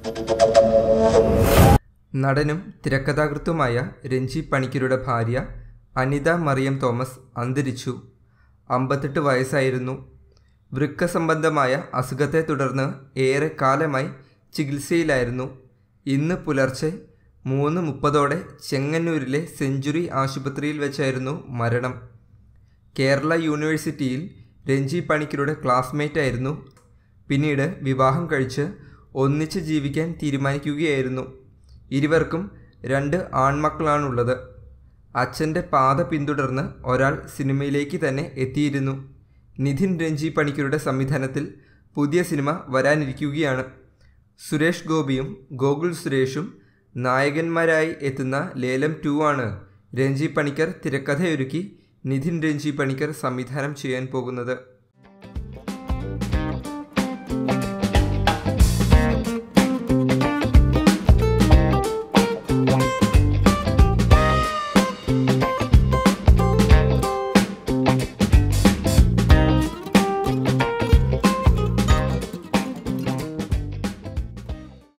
നടനും തിരക്കഥാകൃത്തുമായ രഞ്ജി പണിക്കരുടെ ഭാര്യ അനിത മറിയം തോമസ് അന്തരിച്ചു അമ്പത്തെട്ട് വയസ്സായിരുന്നു വൃക്ക സംബന്ധമായ അസുഖത്തെ തുടർന്ന് ഏറെ കാലമായി ചികിത്സയിലായിരുന്നു ഇന്ന് പുലർച്ചെ മൂന്ന് മുപ്പതോടെ ചെങ്ങന്നൂരിലെ സെഞ്ചുറി ആശുപത്രിയിൽ വെച്ചായിരുന്നു മരണം കേരള യൂണിവേഴ്സിറ്റിയിൽ രഞ്ജി പണിക്കരുടെ ക്ലാസ്മേറ്റ് ആയിരുന്നു പിന്നീട് വിവാഹം കഴിച്ച് ഒന്നിച്ച് ജീവിക്കാൻ തീരുമാനിക്കുകയായിരുന്നു ഇരുവർക്കും രണ്ട് ആൺമക്കളാണുള്ളത് അച്ഛൻ്റെ പാത പിന്തുടർന്ന് ഒരാൾ സിനിമയിലേക്ക് തന്നെ എത്തിയിരുന്നു നിധിൻ രഞ്ജി പണിക്കരുടെ സംവിധാനത്തിൽ പുതിയ സിനിമ വരാനിരിക്കുകയാണ് സുരേഷ് ഗോപിയും ഗോകുൽ സുരേഷും നായകന്മാരായി എത്തുന്ന ലേലം ടു ആണ് രഞ്ജി പണിക്കർ തിരക്കഥയൊരുക്കി നിധിൻ രഞ്ജി പണിക്കർ സംവിധാനം ചെയ്യാൻ പോകുന്നത്